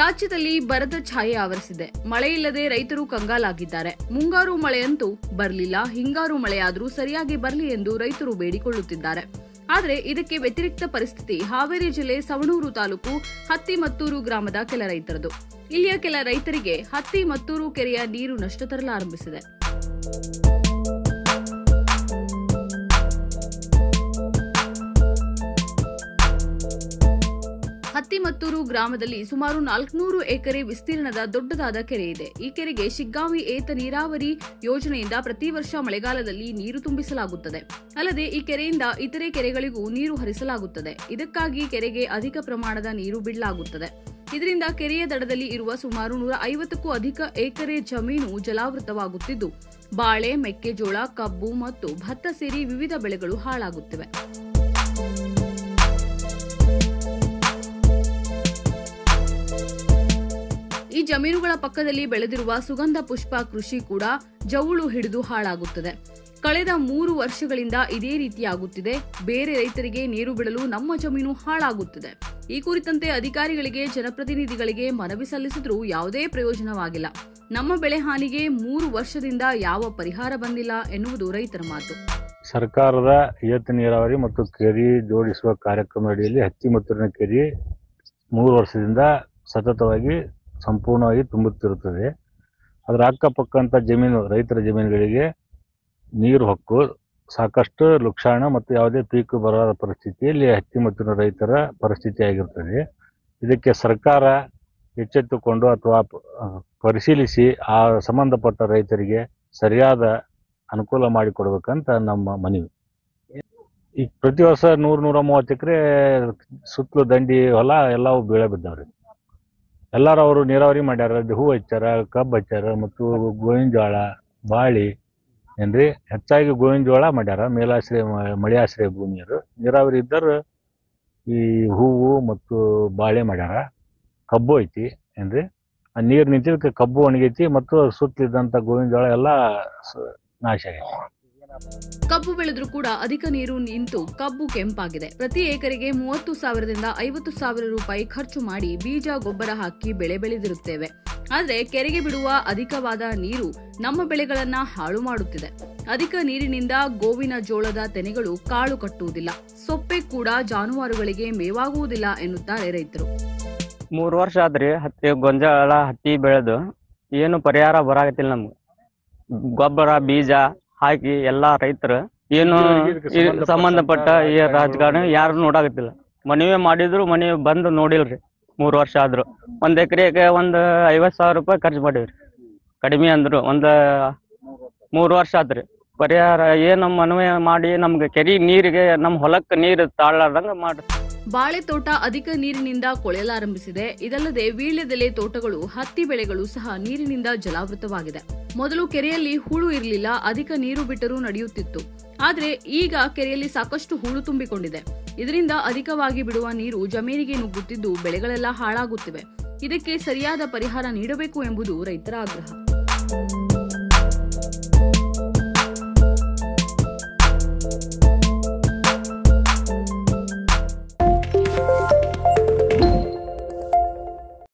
ರಾಜ್ಯದಲ್ಲಿ ಬರದ ಛಾಯೆ ಆವರಿಸಿದೆ ಮಳೆ ಇಲ್ಲದೆ ರೈತರು ಕಂಗಾಲಾಗಿದ್ದಾರೆ ಮುಂಗಾರು ಮಳೆಯಂತೂ ಬರಲಿಲ್ಲ ಹಿಂಗಾರು ಮಳೆಯಾದರೂ ಸರಿಯಾಗಿ ಬರಲಿ ಎಂದು ರೈತರು ಬೇಡಿಕೊಳ್ಳುತ್ತಿದ್ದಾರೆ ಆದರೆ ಇದಕ್ಕೆ ವ್ಯತಿರಿಕ್ತ ಪರಿಸ್ಥಿತಿ ಹಾವೇರಿ ಜಿಲ್ಲೆ ಸವಣೂರು ತಾಲೂಕು ಹತ್ತಿ ಮತ್ತೂರು ಗ್ರಾಮದ ಕೆಲ ರೈತರದು ಇಲ್ಲಿಯ ಕೆಲ ರೈತರಿಗೆ ಹತ್ತಿ ಮತ್ತೂರು ಕೆರೆಯ ನೀರು ನಷ್ಟ ತರಲಾರಂಭಿಸಿದೆ ಹತ್ತಿಮತ್ತೂರು ಗ್ರಾಮದಲ್ಲಿ ಸುಮಾರು ನಾಲ್ಕುನೂರು ಎಕರೆ ವಿಸ್ತೀರ್ಣದ ದೊಡ್ಡದಾದ ಕೆರೆ ಇದೆ ಈ ಕೆರೆಗೆ ಶಿಗ್ಗಾವಿ ಏತ ನೀರಾವರಿ ಯೋಜನೆಯಿಂದ ಪ್ರತಿ ವರ್ಷ ಮಳೆಗಾಲದಲ್ಲಿ ನೀರು ತುಂಬಿಸಲಾಗುತ್ತದೆ ಅಲ್ಲದೆ ಈ ಕೆರೆಯಿಂದ ಇತರೆ ಕೆರೆಗಳಿಗೂ ನೀರು ಹರಿಸಲಾಗುತ್ತದೆ ಇದಕ್ಕಾಗಿ ಕೆರೆಗೆ ಅಧಿಕ ಪ್ರಮಾಣದ ನೀರು ಬಿಡಲಾಗುತ್ತದೆ ಇದರಿಂದ ಕೆರೆಯ ದಡದಲ್ಲಿ ಇರುವ ಸುಮಾರು ನೂರ ಐವತ್ತಕ್ಕೂ ಅಧಿಕ ಎಕರೆ ಜಮೀನು ಜಲಾವೃತವಾಗುತ್ತಿದ್ದು ಬಾಳೆ ಮೆಕ್ಕೆಜೋಳ ಕಬ್ಬು ಮತ್ತು ಭತ್ತ ಸೇರಿ ವಿವಿಧ ಬೆಳೆಗಳು ಹಾಳಾಗುತ್ತಿವೆ ಈ ಜಮೀನುಗಳ ಪಕ್ಕದಲ್ಲಿ ಬೆಳೆದಿರುವ ಸುಗಂಧ ಪುಷ್ಪ ಕೃಷಿ ಕೂಡ ಜವುಳು ಹಿಡಿದು ಹಾಳಾಗುತ್ತದೆ ಕಳೆದ ಮೂರು ವರ್ಷಗಳಿಂದ ಇದೇ ರೀತಿಯಾಗುತ್ತಿದೆ ಬೇರೆ ರೈತರಿಗೆ ನೀರು ಬಿಡಲು ನಮ್ಮ ಜಮೀನು ಹಾಳಾಗುತ್ತಿದೆ ಈ ಕುರಿತಂತೆ ಅಧಿಕಾರಿಗಳಿಗೆ ಜನಪ್ರತಿನಿಧಿಗಳಿಗೆ ಮನವಿ ಸಲ್ಲಿಸಿದ್ರೂ ಯಾವುದೇ ಪ್ರಯೋಜನವಾಗಿಲ್ಲ ನಮ್ಮ ಬೆಳೆ ಹಾನಿಗೆ ಮೂರು ವರ್ಷದಿಂದ ಯಾವ ಪರಿಹಾರ ಬಂದಿಲ್ಲ ಎನ್ನುವುದು ರೈತರ ಮಾತು ಸರ್ಕಾರದ ಏತ ನೀರಾವರಿ ಮತ್ತು ಕೆರೆ ಜೋಡಿಸುವ ಕಾರ್ಯಕ್ರಮ ಅಡಿಯಲ್ಲಿ ಹತ್ತಿ ಮತ್ತೂರಿನ ಕೆರೆ ಮೂರು ವರ್ಷದಿಂದ ಸತತವಾಗಿ ಸಂಪೂರ್ಣವಾಗಿ ತುಂಬುತ್ತಿರುತ್ತದೆ ಅದರ ಅಕ್ಕಪಕ್ಕ ಅಂತ ಜಮೀನು ರೈತರ ಜಮೀನುಗಳಿಗೆ ನೀರು ಹೊಕ್ಕು ಸಾಕಷ್ಟು ಲುಕ್ಷಾಣ ಮತ್ತು ಯಾವುದೇ ಪೀಕು ಬರದ ಪರಿಸ್ಥಿತಿಯಲ್ಲಿ ಹತ್ತಿ ಮತ್ತು ರೈತರ ಪರಿಸ್ಥಿತಿ ಆಗಿರ್ತದೆ ಇದಕ್ಕೆ ಸರ್ಕಾರ ಎಚ್ಚೆತ್ತುಕೊಂಡು ಅಥವಾ ಪ- ಆ, ಪರಿಶೀಲಿಸಿ ಆ ಸಂಬಂಧಪಟ್ಟ ರೈತರಿಗೆ ಸರಿಯಾದ ಅನುಕೂಲ ಮಾಡಿಕೊಡ್ಬೇಕಂತ ನಮ್ಮ ಮನವಿ ಈಗ ಪ್ರತಿ ವರ್ಷ ನೂರ್ ನೂರ ಮೂವತ್ತು ಎಕರೆ ಸುತ್ತಲೂ ದಂಡಿ ಹೊಲ ಎಲ್ಲವೂ ಬೀಳೆ ಬಿದ್ದಾವ್ರಿ ಎಲ್ಲಾರು ಅವರು ನೀರಾವರಿ ಮಾಡ್ಯಾರ ಅದು ಹೂ ಹಚ್ಚಾರ ಕಬ್ಬು ಹಚ್ಚಾರ ಮತ್ತು ಗೋವಿನ ಜೋಳ ಬಾಳಿ ಏನ್ರಿ ಹೆಚ್ಚಾಗಿ ಗೋವಿನ ಜೋಳ ಮಾಡ್ಯಾರ ಮೇಲಾಶ್ರಯ ಮ- ಮಳೆ ಆಶ್ರಯ ಭೂಮಿಯರು ನೀರಾವರಿ ಇದ್ದರು ಈ ಹೂವು ಮತ್ತು ಬಾಳೆ ಮಾಡ್ಯಾರ ಕಬ್ಬು ಐತಿ ಏನ್ರಿ ಆ ನೀರು ನಿಂತಿದ್ದಕ್ಕೆ ಕಬ್ಬು ಒಣಗೈತಿ ಮತ್ತು ಸುತ್ತಲಿದ್ದಂಥ ಗೋವಿನ ಜೋಳ ಎಲ್ಲ ಸ- ನಾಶ ಆಗೈತಿ ಕಬ್ಬು ಬೆಳೆದ್ರೂ ಕೂಡ ಅಧಿಕ ನೀರು ನಿಂತು ಕಬ್ಬು ಕೆಂಪಾಗಿದೆ ಪ್ರತಿ ಎಕರೆಗೆ ಮೂವತ್ತು ಸಾವಿರದಿಂದ ಐವತ್ತು ಸಾವಿರ ರೂಪಾಯಿ ಖರ್ಚು ಮಾಡಿ ಬೀಜ ಗೊಬ್ಬರ ಹಾಕಿ ಬೆಳೆ ಬೆಳೆದಿರುತ್ತೇವೆ ಆದರೆ ಕೆರೆಗೆ ಬಿಡುವ ಅಧಿಕವಾದ ನೀರು ನಮ್ಮ ಬೆಳೆಗಳನ್ನ ಹಾಳು ಮಾಡುತ್ತಿದೆ ಅಧಿಕ ನೀರಿನಿಂದ ಗೋವಿನ ಜೋಳದ ತೆನೆಗಳು ಕಾಳು ಕಟ್ಟುವುದಿಲ್ಲ ಸೊಪ್ಪೆ ಕೂಡ ಜಾನುವಾರುಗಳಿಗೆ ಮೇವಾಗುವುದಿಲ್ಲ ಎನ್ನುತ್ತಾರೆ ರೈತರು ಮೂರು ವರ್ಷ ಆದ್ರಿ ಹತ್ತಿ ಗೊಂಜಾಳ ಹತ್ತಿ ಬೆಳೆದು ಏನು ಪರಿಹಾರ ಬರಾಕತ್ತಿಲ್ಲ ನಮ್ಗೆ ಗೊಬ್ಬರ ಬೀಜ ಹಾಕಿ ಎಲ್ಲಾ ರೈತರು ಏನು ಇದಕ್ಕೆ ಈ ಸಂಬಂಧಪಟ್ಟಂತ ಸಂಬಂಧಪಟ್ಟ ಈ ರಾಜಕಾರಣ ಯಾರು ನೋಡಾಕತ್ತಿಲ್ಲ ಮನವಿ ಮಾಡಿದ್ರು ಮನವಿ ಬಂದು ನೋಡಿಲ್ರಿ ಮೂರು ವರ್ಷ ಆದ್ರು ಒಂದ್ ಎಕರೆಗೆ ಒಂದ್ ಐವತ್ ಸಾವಿರ ರೂಪಾಯಿ ಖರ್ಚು ಮಾಡೀವ್ರಿ ಕಡಿಮೆ ಅಂದ್ರು ಒಂದ್ ಮೂರು ವರ್ಷ ಆತ್ರಿ ಪರಿಹಾರ ಏನ್ ಮನವಿ ಮಾಡಿ ನಮ್ಗೆ ಕೆರಿ ನೀರಿಗೆ ನಮ್ ಹೊಲಕ್ಕೆ ನೀರು ತಾಳಾರ್ದಂಗ ಮಾಡಿ ಬಾಳೆ ತೋಟ ಅಧಿಕ ನೀರಿನಿಂದ ಕೊಳೆಯಲಾರಂಭಿಸಿದೆ ಇದಲ್ಲದೆ ವೀಳ್ಯದೆಲೆ ತೋಟಗಳು ಹತ್ತಿ ಬೆಳೆಗಳು ಸಹ ನೀರಿನಿಂದ ಜಲಾವೃತವಾಗಿದೆ ಮೊದಲು ಕೆರೆಯಲ್ಲಿ ಹೂಳು ಇರಲಿಲ್ಲ ಅಧಿಕ ನೀರು ಬಿಟ್ಟರೂ ನಡೆಯುತ್ತಿತ್ತು ಆದ್ರೆ ಈಗ ಕೆರೆಯಲ್ಲಿ ಸಾಕಷ್ಟು ಹೂಳು ತುಂಬಿಕೊಂಡಿದೆ ಇದರಿಂದ ಅಧಿಕವಾಗಿ ಬಿಡುವ ನೀರು ಜಮೀನಿಗೆ ನುಗ್ಗುತ್ತಿದ್ದು ಬೆಳೆಗಳೆಲ್ಲ ಹಾಳಾಗುತ್ತಿವೆ ಇದಕ್ಕೆ ಸರಿಯಾದ ಪರಿಹಾರ ನೀಡಬೇಕು ಎಂಬುದು ರೈತರ ಆಗ್ರಹ